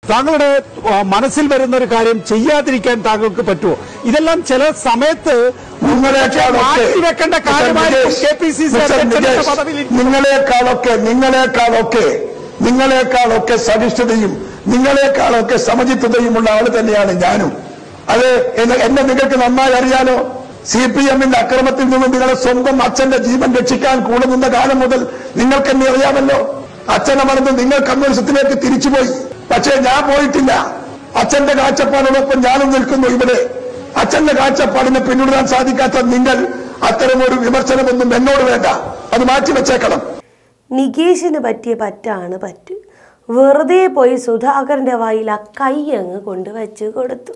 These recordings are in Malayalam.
താങ്കളുടെ ആ, മനസ്സിൽ വരുന്ന ഒരു കാര്യം ചെയ്യാതിരിക്കാൻ താങ്കൾക്ക് പറ്റുമോ ഇതെല്ലാം ചില സമയത്ത് നിങ്ങളെക്കാളൊക്കെ മാറ്റിവെക്കേണ്ട കാര്യമായിരിക്കും കെ പി സി സി അധ്യക്ഷന്റെ പദവിയിൽ നിങ്ങളെക്കാളൊക്കെ നിങ്ങളെക്കാളൊക്കെ നിങ്ങളെക്കാളൊക്കെ സഹിഷ്ണുതയും നിങ്ങളെക്കാളൊക്കെ സമചിത്തതയുമുള്ള ആള് തന്നെയാണ് ഞാനും അത് എന്നെ- എന്നെ നിങ്ങൾക്ക് നന്നായി അറിയാലോ സി പി എമ്മിന്റെ അക്രമത്തിൽ നിന്നും നിങ്ങളെ സ്വന്തം അച്ഛന്റെ ജീവൻ രക്ഷിക്കാൻ കൂടെ നിന്ന കാലം മുതൽ നിങ്ങൾക്ക് എന്നെ അറിയാമല്ലോ അച്ഛനെ മറന്ന് നിങ്ങൾ കമ്മ്യൂണിസത്തിലേക്ക് തിരിച്ചുപോയി പക്ഷേ ഞാൻ പോയിട്ടില്ല അച്ഛന്റെ കാഴ്ചപ്പാടോടൊപ്പം ഞാനും നിൽക്കുന്നു ഇവിടെ അച്ഛന്റെ കാഴ്ചപ്പാടിനെ പിന്തുടരാൻ സാധിക്കാത്ത നിങ്ങൾ അത്തരമൊരു വിമർശനമൊന്നും എന്നോട് വേണ്ട അത് മാറ്റിവെച്ചേക്കണം നികേഷിന് പറ്റിയ പറ്റാണ് പറ്റ് വെറുതെ പോയി സുധാകരന്റെ വായിൽ ആ കൈ അങ്ങ് കൊണ്ട് വെച്ച് കൊടുത്തു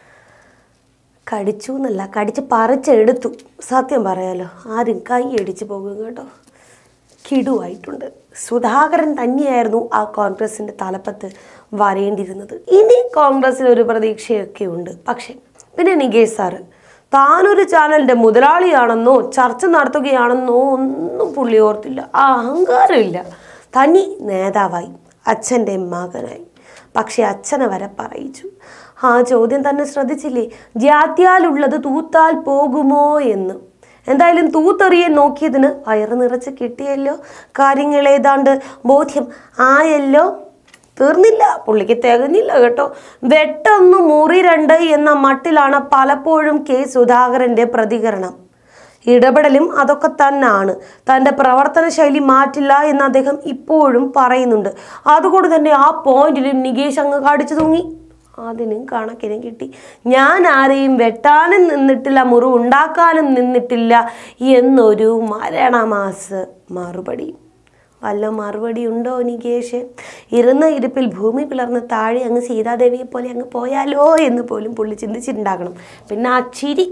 കടിച്ചു എന്നല്ല കടിച്ച് പറിച്ചെടുത്തു സത്യം പറയാലോ ആരും കൈ അടിച്ചു പോകും കേട്ടോ കിടുവായിട്ടുണ്ട് സുധാകരൻ തന്നെയായിരുന്നു ആ കോൺഗ്രസിന്റെ തലപ്പത്ത് വരേണ്ടിയിരുന്നത് ഇനി കോൺഗ്രസിൽ ഒരു പ്രതീക്ഷയൊക്കെ ഉണ്ട് പക്ഷേ പിന്നെ നികേഷ് സാറ് താനൊരു ചാനലിന്റെ മുതലാളിയാണെന്നോ ചർച്ച നടത്തുകയാണെന്നോ ഒന്നും പുള്ളി ഓർത്തില്ല ആ അഹങ്കാരമില്ല തനി നേതാവായി അച്ഛൻ്റെ മകനായി പക്ഷെ അച്ഛനെ വരെ പറയിച്ചു ആ ചോദ്യം തന്നെ ശ്രദ്ധിച്ചില്ലേ ജാത്യാലുള്ളത് തൂത്താൽ പോകുമോ എന്ന് എന്തായാലും തൂത്തെറിയാൻ നോക്കിയതിന് വയറ് നിറച്ച് കിട്ടിയല്ലോ കാര്യങ്ങൾ ഏതാണ്ട് ബോധ്യം ആയല്ലോ തീർന്നില്ല പുള്ളിക്ക് തികഞ്ഞില്ല കേട്ടോ വെട്ടൊന്ന് മുറി രണ്ട് എന്ന മട്ടിലാണ് പലപ്പോഴും കെ സുധാകരന്റെ പ്രതികരണം ഇടപെടലും അതൊക്കെ തന്നെയാണ് തൻ്റെ പ്രവർത്തന ശൈലി മാറ്റില്ല എന്ന് അദ്ദേഹം ഇപ്പോഴും പറയുന്നുണ്ട് അതുകൊണ്ട് തന്നെ ആ പോയിന്റിലും നികേഷ് അങ്ങ് കടിച്ചു തൂങ്ങി അതിനും കണക്കിനും കിട്ടി ഞാൻ ആരെയും വെട്ടാനും നിന്നിട്ടില്ല മുറിവ് ഉണ്ടാക്കാനും നിന്നിട്ടില്ല എന്നൊരു മരണമാസ് മറുപടി വല്ല മറുപടി ഉണ്ടോ നികേഷ് ഇരുന്ന ഇരിപ്പിൽ ഭൂമി പിളർന്ന് താഴെ അങ്ങ് സീതാദേവിയെ പോലെ അങ്ങ് പോയാലോ എന്ന് പോലും പുള്ളി ചിന്തിച്ചിട്ടുണ്ടാകണം പിന്നെ ആ ചിരി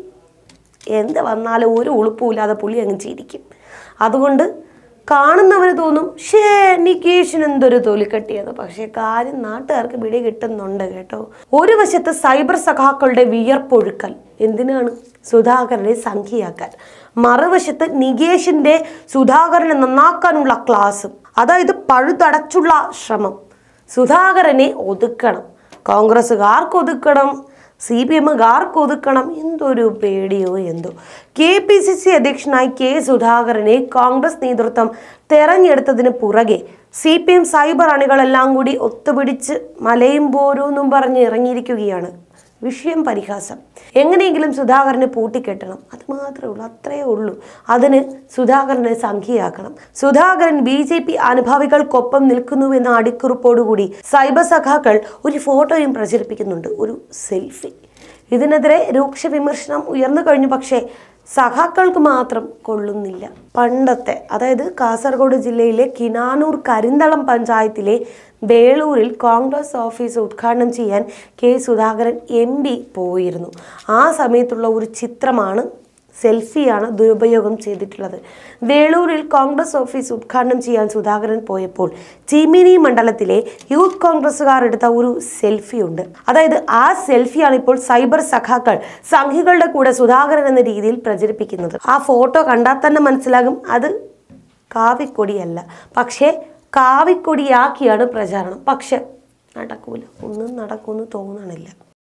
എന്ത് വന്നാലും ഒരു ഉളുപ്പുമില്ലാതെ പുള്ളി അങ്ങ് ചിരിക്കും അതുകൊണ്ട് കാണുന്നവന് തോന്നും ഷേ നികേഷിന് എന്തൊരു തൊലിക്കട്ടിയത് പക്ഷേ കാര്യം നാട്ടുകാർക്ക് പിടി കിട്ടുന്നുണ്ട് കേട്ടോ ഒരു വശത്ത് സൈബർ സഖാക്കളുടെ വിയർപ്പൊഴുക്കൽ എന്തിനാണ് സുധാകരനെ സംഖ്യയാക്കാൻ മറുവശത്ത് നികേഷിന്റെ സുധാകരനെ നന്നാക്കാനുള്ള ക്ലാസും അതായത് പഴുതടച്ചുള്ള ശ്രമം സുധാകരനെ ഒതുക്കണം കോൺഗ്രസ്സുകാർക്ക് ഒതുക്കണം സി പി എമ്മുകാർക്ക് ഒതുക്കണം എന്തൊരു പേടിയോ എന്തോ കെ പി സി സി അധ്യക്ഷനായി കെ സുധാകരനെ കോൺഗ്രസ് നേതൃത്വം തെരഞ്ഞെടുത്തതിന് പുറകെ സി പി എം സൈബർ അണികളെല്ലാം കൂടി ഒത്തുപിടിച്ച് മലയും പോരൂന്നും പറഞ്ഞ് ഇറങ്ങിയിരിക്കുകയാണ് വിഷയം പരിഹാസം എങ്ങനെയെങ്കിലും സുധാകരനെ പൂട്ടിക്കെട്ടണം അത് മാത്രമേ ഉള്ളൂ അത്രയേ ഉള്ളൂ അതിന് സുധാകരനെ സംഖ്യയാക്കണം സുധാകരൻ ബി ജെ പി അനുഭാവികൾക്കൊപ്പം നിൽക്കുന്നുവെന്ന അടിക്കുറിപ്പോടുകൂടി സൈബർ സഖാക്കൾ ഒരു ഫോട്ടോയും പ്രചരിപ്പിക്കുന്നുണ്ട് ഒരു സെൽഫി ഇതിനെതിരെ രൂക്ഷ വിമർശനം ഉയർന്നു കഴിഞ്ഞു പക്ഷേ സഖാക്കൾക്ക് മാത്രം കൊള്ളുന്നില്ല പണ്ടത്തെ അതായത് കാസർഗോഡ് ജില്ലയിലെ കിനാനൂർ കരിന്തളം പഞ്ചായത്തിലെ വേളൂരിൽ കോൺഗ്രസ് ഓഫീസ് ഉദ്ഘാടനം ചെയ്യാൻ കെ സുധാകരൻ എം പി പോയിരുന്നു ആ സമയത്തുള്ള ഒരു ചിത്രമാണ് സെൽഫിയാണ് ദുരുപയോഗം ചെയ്തിട്ടുള്ളത് വേളൂരിൽ കോൺഗ്രസ് ഓഫീസ് ഉദ്ഘാടനം ചെയ്യാൻ സുധാകരൻ പോയപ്പോൾ ചിമിനി മണ്ഡലത്തിലെ യൂത്ത് കോൺഗ്രസ്സുകാർ എടുത്ത ഒരു സെൽഫി ഉണ്ട് അതായത് ആ സെൽഫിയാണ് ഇപ്പോൾ സൈബർ സഖാക്കൾ സംഘികളുടെ കൂടെ സുധാകരൻ എന്ന രീതിയിൽ പ്രചരിപ്പിക്കുന്നത് ആ ഫോട്ടോ കണ്ടാൽ തന്നെ മനസ്സിലാകും അത് കാവിക്കൊടിയല്ല പക്ഷേ കാവിക്കൊടിയാക്കിയാണ് പ്രചാരണം പക്ഷെ നടക്കൂല ഒന്നും നടക്കുമെന്ന് തോന്നണില്ല